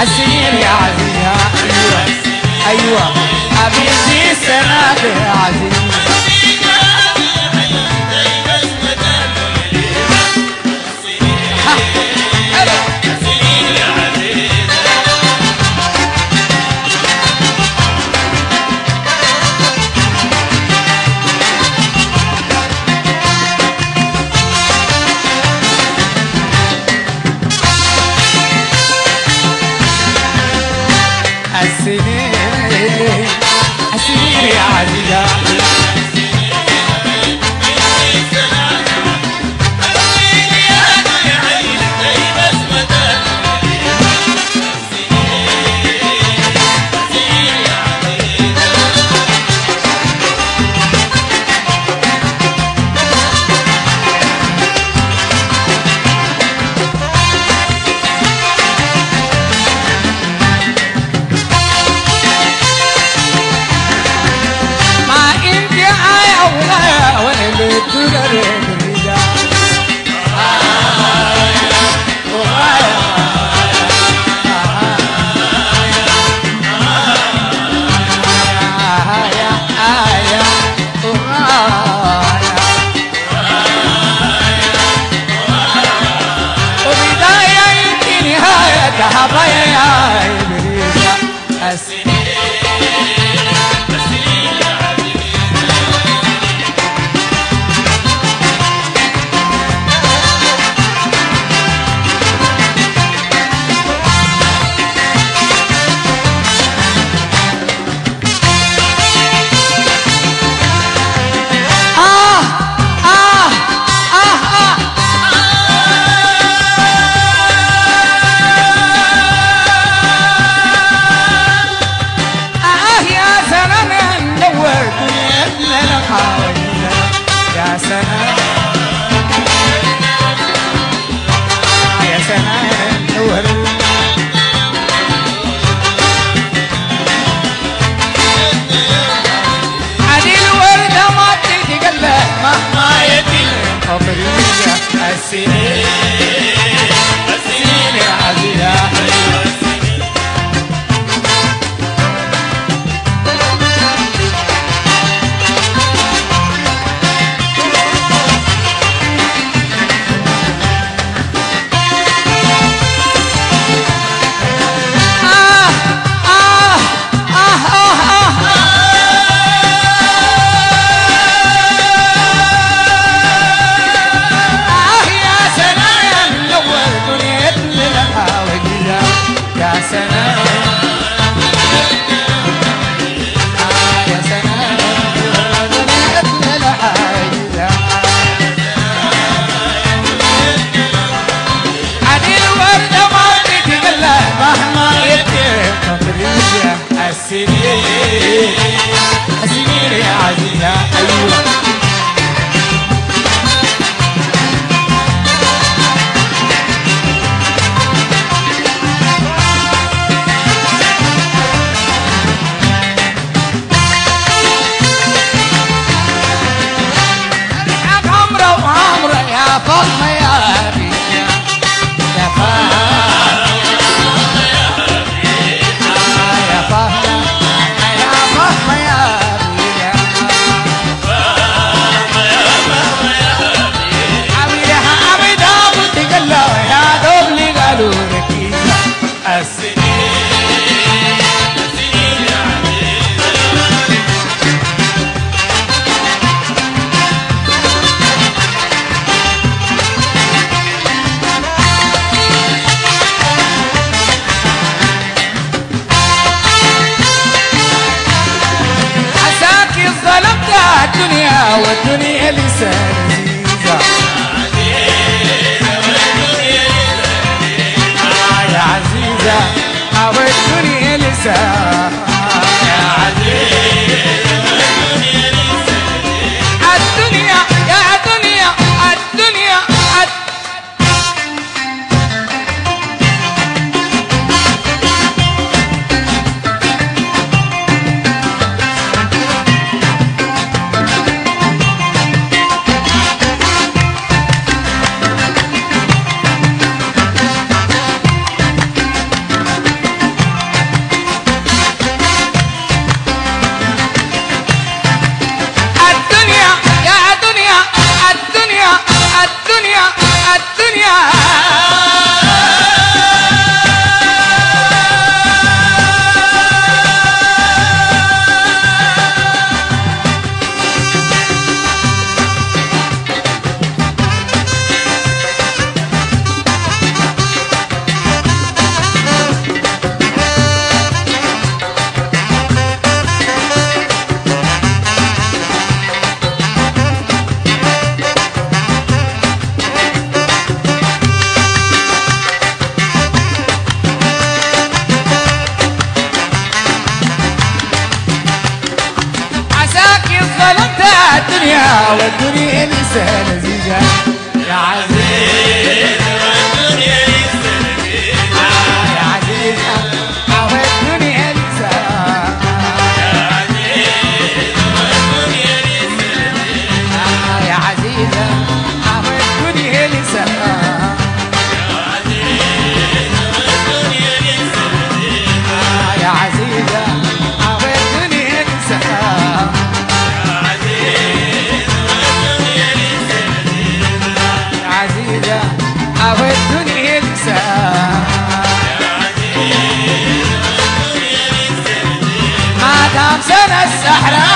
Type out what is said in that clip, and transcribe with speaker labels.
Speaker 1: السنين يا عزيزة أيوة أيوة أبيتي السنة يا عزيزة ها، حلو. السنين السنين يا عزيزة ما انت آية وغاية وين بتقدر الرجال آية آية وغاية وبداية انت نهاية حبايا يا إبريزة السنين آه آه آه آه آه يا سلام نور دنيتنا لحالنا يا سلام يا سلام نور هذه الوردة ما بتتقلى مهما يتم خبرية السنين السنين يا عزيزة آه آه آه آه آه آه يا سلام نور دنيتنا لها وجهها يا سلام آه يا سلام نور دنيتنا لها وجهها عدي الوردة ما تتقلى مهما يتم تفريجها السنين السنين يا عزيزة أيوة يا عمرة وعمرة يا فاطمة يا ربيع يا فاطمة يا فاطمة يا فاطمة يا ربيع عبيدها عبيدها بتقلى يا دوب اللي قالوا لك السنين عساك ظلمت الدنيا والدنيا لسه لذيذة آه يا عزيزة أو الدنيا لسه يا عزيزة الدنيا يا دنيا الدنيا الد- او الدنيا لسه لذيذة يا عزيز آه يا عزيز او الدنيا لسه آه يا عزيزة او الدنيا لسه آه يا عزيزة او الدنيا لسه يا عزيزة او الدنيا لسه ما دام سنة السحرة